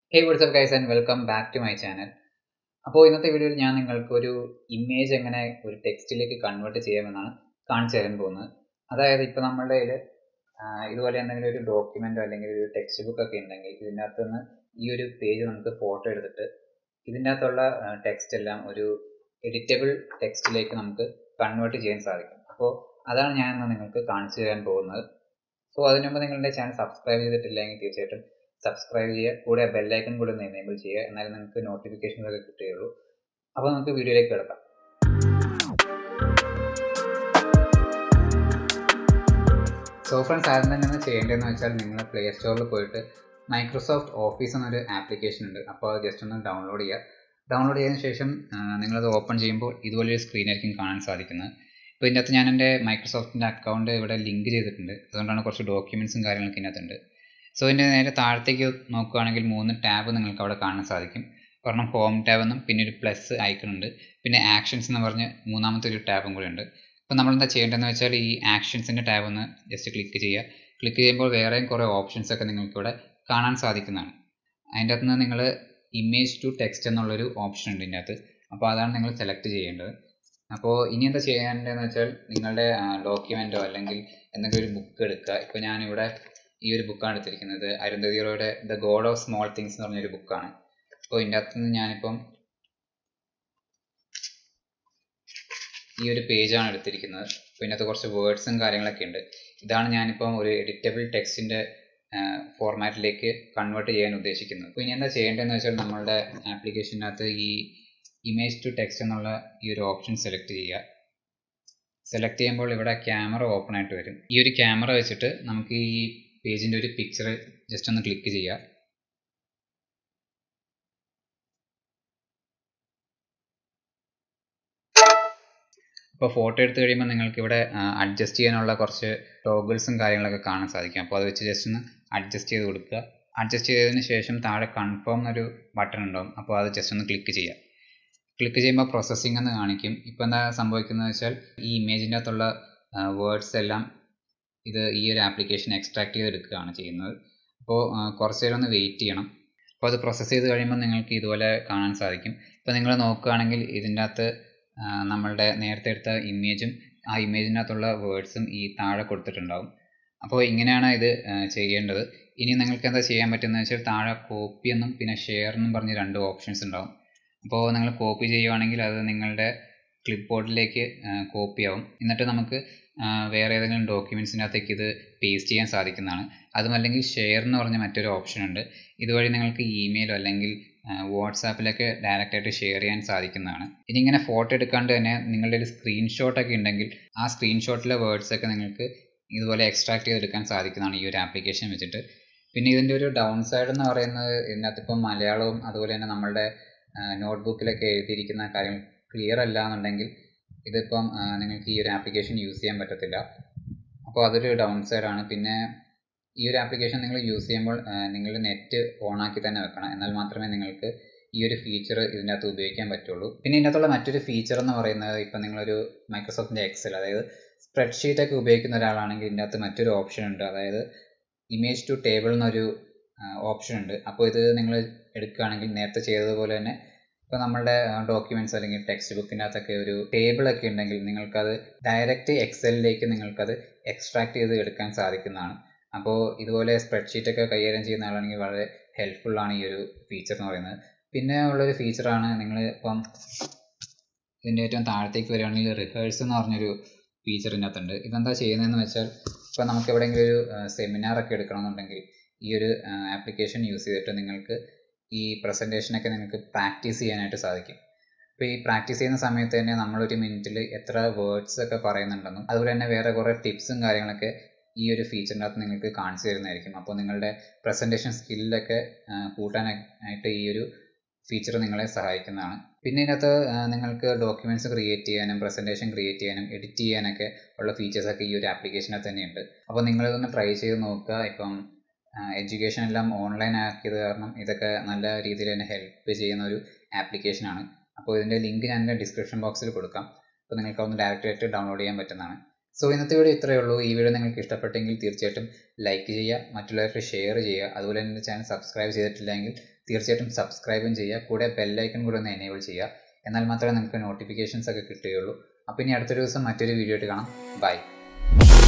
hey what's up guys and welcome back to my channel അപ്പോൾ ഇന്നത്തെ വീഡിയോയിൽ ഞാൻ നിങ്ങൾക്ക് ഒരു ഇമേജ് എങ്ങനെ ഒരു ടെക്സ്റ്റിലേക്ക് കൺവേർട്ട് ചെയ്യാമെന്നാണ് കാണിച്ചു തരാൻ പോകുന്നത് അതായത് ഇപ്പോൾ നമ്മളുടെ കയ്യിൽ ഇതുപോലെ എന്തെങ്കിലും ഒരു ഡോക്യുമെൻറ്റോ അല്ലെങ്കിൽ ഒരു ടെക്സ്റ്റ് ബുക്ക് ഒക്കെ ഉണ്ടെങ്കിൽ ഇതിൻ്റെ അകത്ത് നിന്ന് ഈ ഒരു പേജ് നമുക്ക് ഫോട്ടോ എടുത്തിട്ട് ഇതിൻ്റെ അകത്തുള്ള ടെക്സ്റ്റ് എല്ലാം ഒരു എഡിറ്റബിൾ ടെക്സ്റ്റിലേക്ക് നമുക്ക് കൺവേർട്ട് ചെയ്യാൻ സാധിക്കും അപ്പോൾ അതാണ് ഞാൻ ഇന്ന് നിങ്ങൾക്ക് കാണിച്ചു തരാൻ പോകുന്നത് സോ അതിനു മുമ്പ് നിങ്ങളുടെ ചാനൽ സബ്സ്ക്രൈബ് ചെയ്തിട്ടില്ലെങ്കിൽ തീർച്ചയായിട്ടും സബ്സ്ക്രൈബ് ചെയ്യുക കൂടെ ബെല്ലൈക്കൺ കൂടെ ഒന്ന് എനേബിൾ ചെയ്യുക എന്നാലും നിങ്ങൾക്ക് നോട്ടിഫിക്കേഷൻസ് ഒക്കെ കിട്ടുകയുള്ളൂ അപ്പോൾ നമുക്ക് വീഡിയോയിലേക്ക് കിടക്കാം സോ ഫ്രണ്ട്സ് ആദ്യം തന്നെ ഒന്ന് ചെയ്യേണ്ടതെന്ന് വെച്ചാൽ നിങ്ങൾ പ്ലേ സ്റ്റോറിൽ പോയിട്ട് മൈക്രോസോഫ്റ്റ് ഓഫീസ് എന്നൊരു ആപ്ലിക്കേഷൻ ഉണ്ട് അപ്പോൾ അത് ജസ്റ്റ് ഒന്ന് ഡൗൺലോഡ് ചെയ്യുക ഡൗൺലോഡ് ചെയ്തതിന് ശേഷം നിങ്ങളത് ഓപ്പൺ ചെയ്യുമ്പോൾ ഇതുപോലൊരു സ്ക്രീനായിരിക്കും കാണാൻ സാധിക്കുന്നത് ഇപ്പോൾ ഇതിനകത്ത് ഞാൻ എൻ്റെ മൈക്രോസോഫ്റ്റിൻ്റെ അക്കൗണ്ട് ഇവിടെ ലിങ്ക് ചെയ്തിട്ടുണ്ട് അതുകൊണ്ടാണ് കുറച്ച് ഡോക്യുമെൻറ്റ്സും കാര്യങ്ങളൊക്കെ ഇതിനകത്തുണ്ട് സോ ഇതിൻ്റെ നേരെ താഴത്തേക്ക് നോക്കുകയാണെങ്കിൽ മൂന്ന് ടാബ് നിങ്ങൾക്ക് അവിടെ കാണാൻ സാധിക്കും ഒരെണ്ണം ഹോം ടാബ് എന്നും പിന്നെ ഒരു പ്ലസ് ഐക്കൺ ഉണ്ട് പിന്നെ ആക്ഷൻസ് എന്ന് പറഞ്ഞ് മൂന്നാമത്തെ ഒരു ടാബും കൂടി ഉണ്ട് അപ്പോൾ നമ്മൾ എന്താ ചെയ്യേണ്ടതെന്ന് വെച്ചാൽ ഈ ആക്ഷൻസിൻ്റെ ടാബ് ഒന്ന് ജസ്റ്റ് ക്ലിക്ക് ചെയ്യുക ക്ലിക്ക് ചെയ്യുമ്പോൾ വേറെയും കുറേ ഓപ്ഷൻസ് ഒക്കെ നിങ്ങൾക്ക് ഇവിടെ കാണാൻ സാധിക്കുന്നതാണ് അതിൻ്റെ അകത്ത് നിന്ന് നിങ്ങൾ ഇമേജ് ടു ടെക്സ്റ്റ് എന്നുള്ളൊരു ഓപ്ഷൻ ഉണ്ട് ഇതിൻ്റെ അകത്ത് അപ്പോൾ അതാണ് നിങ്ങൾ സെലക്ട് ചെയ്യേണ്ടത് അപ്പോൾ ഇനി എന്താ ചെയ്യേണ്ടതെന്ന് വെച്ചാൽ നിങ്ങളുടെ ഡോക്യുമെൻറ്റോ അല്ലെങ്കിൽ എന്തെങ്കിലും ഒരു ബുക്ക് എടുക്കുക ഇപ്പോൾ ഞാനിവിടെ ഈ ഒരു ബുക്കാണ് എടുത്തിരിക്കുന്നത് അരുന്ധതി റോയുടെ the God of Small Things എന്ന് പറഞ്ഞൊരു ബുക്കാണ് അപ്പോൾ ഇതിൻ്റെ അകത്ത് നിന്ന് ഞാനിപ്പം ഈ ഒരു പേജാണ് എടുത്തിരിക്കുന്നത് അപ്പോൾ ഇതിനകത്ത് കുറച്ച് വേർഡ്സും കാര്യങ്ങളൊക്കെ ഉണ്ട് ഇതാണ് ഞാനിപ്പം ഒരു എഡിറ്റബിൾ ടെക്സ്റ്റിൻ്റെ ഫോർമാറ്റിലേക്ക് കൺവേർട്ട് ചെയ്യാൻ ഉദ്ദേശിക്കുന്നത് അപ്പോൾ ഇനി എന്താ ചെയ്യേണ്ടതെന്ന് വെച്ചാൽ നമ്മളുടെ ആപ്ലിക്കേഷനകത്ത് ഈ ഇമേജ് ടു ടെക്സ്റ്റ് എന്നുള്ള ഈ ഒരു ഓപ്ഷൻ സെലക്ട് ചെയ്യുക സെലക്ട് ചെയ്യുമ്പോൾ ഇവിടെ ക്യാമറ ഓപ്പൺ ആയിട്ട് വരും ഈ ഒരു ക്യാമറ വെച്ചിട്ട് നമുക്ക് ഈ പേജിൻ്റെ ഒരു പിക്ചർ ജസ്റ്റ് ഒന്ന് ക്ലിക്ക് ചെയ്യുക അപ്പോൾ ഫോട്ടോ എടുത്തു കഴിയുമ്പോൾ നിങ്ങൾക്ക് ഇവിടെ അഡ്ജസ്റ്റ് ചെയ്യാനുള്ള കുറച്ച് ടോഗിൾസും കാര്യങ്ങളൊക്കെ കാണാൻ സാധിക്കും അപ്പോൾ അത് വെച്ച് ജസ്റ്റ് ഒന്ന് അഡ്ജസ്റ്റ് ചെയ്ത് കൊടുക്കുക അഡ്ജസ്റ്റ് ചെയ്തതിന് ശേഷം താഴെ കൺഫേം എന്നൊരു ബട്ടൺ ഉണ്ടാവും അപ്പോൾ അത് ജസ്റ്റ് ഒന്ന് ക്ലിക്ക് ചെയ്യുക ക്ലിക്ക് ചെയ്യുമ്പോൾ പ്രോസസ്സിംഗ് എന്ന് കാണിക്കും ഇപ്പോൾ എന്താ സംഭവിക്കുന്നത് വെച്ചാൽ ഈ ഇമേജിൻ്റെ അകത്തുള്ള വേർഡ്സ് എല്ലാം ഇത് ഈ ഒരു ആപ്ലിക്കേഷൻ എക്സ്ട്രാക്ട് ചെയ്തെടുക്കുകയാണ് ചെയ്യുന്നത് അപ്പോൾ കുറച്ച് നേരം ഒന്ന് വെയിറ്റ് ചെയ്യണം അപ്പോൾ അത് പ്രോസസ്സ് ചെയ്ത് കഴിയുമ്പോൾ നിങ്ങൾക്ക് ഇതുപോലെ കാണാൻ സാധിക്കും ഇപ്പോൾ നിങ്ങൾ നോക്കുകയാണെങ്കിൽ ഇതിൻ്റെ അകത്ത് നമ്മളുടെ നേരത്തെ എടുത്ത ഇമേജും ആ ഇമേജിൻ്റെ അകത്തുള്ള വേർഡ്സും ഈ താഴെ കൊടുത്തിട്ടുണ്ടാവും അപ്പോൾ ഇങ്ങനെയാണ് ഇത് ചെയ്യേണ്ടത് ഇനി നിങ്ങൾക്ക് എന്താ ചെയ്യാൻ പറ്റുന്നത് വെച്ചാൽ താഴെ കോപ്പി എന്നും പിന്നെ ഷെയർ എന്നും പറഞ്ഞ് രണ്ട് ഓപ്ഷൻസ് ഉണ്ടാവും അപ്പോൾ നിങ്ങൾ കോപ്പി ചെയ്യുവാണെങ്കിൽ അത് നിങ്ങളുടെ ക്ലിപ്പ് ബോർഡിലേക്ക് കോപ്പി ആവും എന്നിട്ട് നമുക്ക് വേറെ ഏതെങ്കിലും ഡോക്യുമെൻറ്റ്സിനകത്തേക്ക് ഇത് പേസ്റ്റ് ചെയ്യാൻ സാധിക്കുന്നതാണ് അതുമല്ലെങ്കിൽ ഷെയർ എന്ന് പറഞ്ഞ മറ്റൊരു ഓപ്ഷൻ ഉണ്ട് ഇതുവഴി നിങ്ങൾക്ക് ഇമെയിലോ അല്ലെങ്കിൽ വാട്സാപ്പിലൊക്കെ ഡയറക്റ്റായിട്ട് ഷെയർ ചെയ്യാൻ സാധിക്കുന്നതാണ് ഇനി ഇങ്ങനെ ഫോട്ടോ എടുക്കാണ്ട് തന്നെ നിങ്ങളുടെ ഒരു സ്ക്രീൻഷോട്ടൊക്കെ ഉണ്ടെങ്കിൽ ആ സ്ക്രീൻഷോട്ടിലെ വേർഡ്സ് ഒക്കെ നിങ്ങൾക്ക് ഇതുപോലെ എക്സ്ട്രാക്ട് ചെയ്തെടുക്കാൻ സാധിക്കുന്നതാണ് ഈ ഒരു ആപ്ലിക്കേഷൻ വെച്ചിട്ട് പിന്നെ ഇതിൻ്റെ ഒരു ഡൗൺ സൈഡ് എന്ന് പറയുന്നത് ഇതിനകത്ത് ഇപ്പം മലയാളവും അതുപോലെ തന്നെ നമ്മളുടെ നോട്ട്ബുക്കിലൊക്കെ എഴുതിയിരിക്കുന്ന കാര്യങ്ങൾ ക്ലിയർ അല്ല എന്നുണ്ടെങ്കിൽ ഇതിപ്പം നിങ്ങൾക്ക് ഈ ഒരു ആപ്ലിക്കേഷൻ യൂസ് ചെയ്യാൻ പറ്റത്തില്ല അപ്പോൾ അതൊരു ഡൗൺ സൈഡാണ് പിന്നെ ഈ ഒരു ആപ്ലിക്കേഷൻ നിങ്ങൾ യൂസ് ചെയ്യുമ്പോൾ നിങ്ങൾ നെറ്റ് ഓൺ ആക്കി തന്നെ വെക്കണം എന്നാൽ മാത്രമേ നിങ്ങൾക്ക് ഈ ഒരു ഫീച്ചർ ഇതിൻ്റെ അകത്ത് ഉപയോഗിക്കാൻ പറ്റുള്ളൂ പിന്നെ ഇതിനകത്തുള്ള മറ്റൊരു ഫീച്ചർ എന്ന് പറയുന്നത് ഇപ്പം നിങ്ങളൊരു മൈക്രോസോഫ്റ്റിൻ്റെ എക്സൽ അതായത് സ്പ്രെഡ്ഷീറ്റ് ഒക്കെ ഉപയോഗിക്കുന്ന ഒരാളാണെങ്കിൽ ഇതിൻ്റെ അകത്ത് മറ്റൊരു ഓപ്ഷൻ ഉണ്ട് അതായത് ഇമേജ് ടു ടേബിൾ എന്നൊരു ഓപ്ഷൻ ഉണ്ട് അപ്പോൾ ഇത് നിങ്ങൾ എടുക്കുകയാണെങ്കിൽ നേരത്തെ ചെയ്തതുപോലെ തന്നെ ഇപ്പോൾ നമ്മളുടെ ഡോക്യുമെൻറ്റ്സ് അല്ലെങ്കിൽ ടെക്സ്റ്റ് ബുക്കിനകത്തൊക്കെ ഒരു ടേബിൾ ഒക്കെ ഉണ്ടെങ്കിൽ നിങ്ങൾക്കത് ഡയറക്റ്റ് എക്സലിലേക്ക് നിങ്ങൾക്കത് എക്സ്ട്രാക്ട് ചെയ്ത് എടുക്കാൻ സാധിക്കുന്നതാണ് അപ്പോൾ ഇതുപോലെ സ്പ്രെഡ്ഷീറ്റ് ഒക്കെ കൈകാര്യം ചെയ്യുന്ന ആളാണെങ്കിൽ വളരെ ഹെൽപ്ഫുൾ ആണ് ഈ ഒരു ഫീച്ചർ എന്ന് പറയുന്നത് പിന്നെ ഉള്ളൊരു ഫീച്ചറാണ് നിങ്ങൾ ഇപ്പം ഇതിൻ്റെ ഏറ്റവും താഴത്തേക്ക് വരികയാണെങ്കിൽ റിഹേഴ്സ് എന്ന് പറഞ്ഞൊരു ഫീച്ചർ ഇതിനകത്തുണ്ട് ഇതെന്താ ചെയ്യുന്നതെന്ന് വെച്ചാൽ ഇപ്പോൾ നമുക്ക് എവിടെയെങ്കിലും ഒരു സെമിനാർ ഒക്കെ എടുക്കണമെന്നുണ്ടെങ്കിൽ ഈ ഒരു ആപ്ലിക്കേഷൻ യൂസ് ചെയ്തിട്ട് നിങ്ങൾക്ക് ഈ പ്രസൻറ്റേഷനൊക്കെ നിങ്ങൾക്ക് പ്രാക്ടീസ് ചെയ്യാനായിട്ട് സാധിക്കും അപ്പോൾ ഈ പ്രാക്ടീസ് ചെയ്യുന്ന സമയത്ത് തന്നെ നമ്മളൊരു മിനിറ്റിൽ എത്ര വേർഡ്സ് ഒക്കെ പറയുന്നുണ്ടെന്നും അതുപോലെ തന്നെ വേറെ കുറേ ടിപ്സും കാര്യങ്ങളൊക്കെ ഈ ഒരു ഫീച്ചറിനകത്ത് നിങ്ങൾക്ക് കാണിച്ചു തരുന്നതായിരിക്കും അപ്പോൾ നിങ്ങളുടെ പ്രസൻറ്റേഷൻ സ്കില്ലൊക്കെ കൂട്ടാനായിട്ട് ഈ ഒരു ഫീച്ചർ നിങ്ങളെ സഹായിക്കുന്നതാണ് പിന്നെ ഇതിനകത്ത് നിങ്ങൾക്ക് ഡോക്യുമെൻറ്റ്സ് ക്രിയേറ്റ് ചെയ്യാനും പ്രസൻറ്റേഷൻ ക്രിയേറ്റ് ചെയ്യാനും എഡിറ്റ് ചെയ്യാനൊക്കെ ഉള്ള ഫീച്ചേഴ്സൊക്കെ ഈ ഒരു ആപ്ലിക്കേഷനകത്ത് തന്നെയുണ്ട് അപ്പോൾ നിങ്ങളിതൊന്ന് ട്രൈ ചെയ്ത് നോക്കുക ഇപ്പം എഡ്യൂക്കേഷൻ എല്ലാം ഓൺലൈൻ ആക്കിയത് കാരണം ഇതൊക്കെ നല്ല രീതിയിൽ തന്നെ ഹെൽപ്പ് ചെയ്യുന്ന ഒരു ആപ്ലിക്കേഷനാണ് അപ്പോൾ ഇതിൻ്റെ ലിങ്ക് ഞാൻ എൻ്റെ ഡിസ്ക്രിപ്ഷൻ ബോക്സിൽ കൊടുക്കാം അപ്പോൾ നിങ്ങൾക്ക് ഒന്ന് ഡയറക്റ്റായിട്ട് ഡൗൺലോഡ് ചെയ്യാൻ പറ്റുന്നതാണ് സോ ഇന്നത്തെ വീഡിയോ ഇത്രയേ ഉള്ളൂ ഈ വീഡിയോ നിങ്ങൾക്ക് ഇഷ്ടപ്പെട്ടെങ്കിൽ തീർച്ചയായിട്ടും ലൈക്ക് ചെയ്യുക മറ്റുള്ളവർക്ക് ഷെയർ ചെയ്യുക അതുപോലെ തന്നെ ചാനൽ സബ്സ്ക്രൈബ് ചെയ്തിട്ടില്ലെങ്കിൽ തീർച്ചയായിട്ടും സബ്സ്ക്രൈബും ചെയ്യുക കൂടെ ബെല്ലൈക്കൺ കൂടെ ഒന്ന് എനേബിൾ ചെയ്യുക എന്നാൽ മാത്രമേ നിങ്ങൾക്ക് നോട്ടിഫിക്കേഷൻസ് ഒക്കെ കിട്ടുകയുള്ളൂ അപ്പോൾ ഇനി അടുത്തൊരു ദിവസം മറ്റൊരു വീഡിയോ ആയിട്ട് കാണാം ബൈ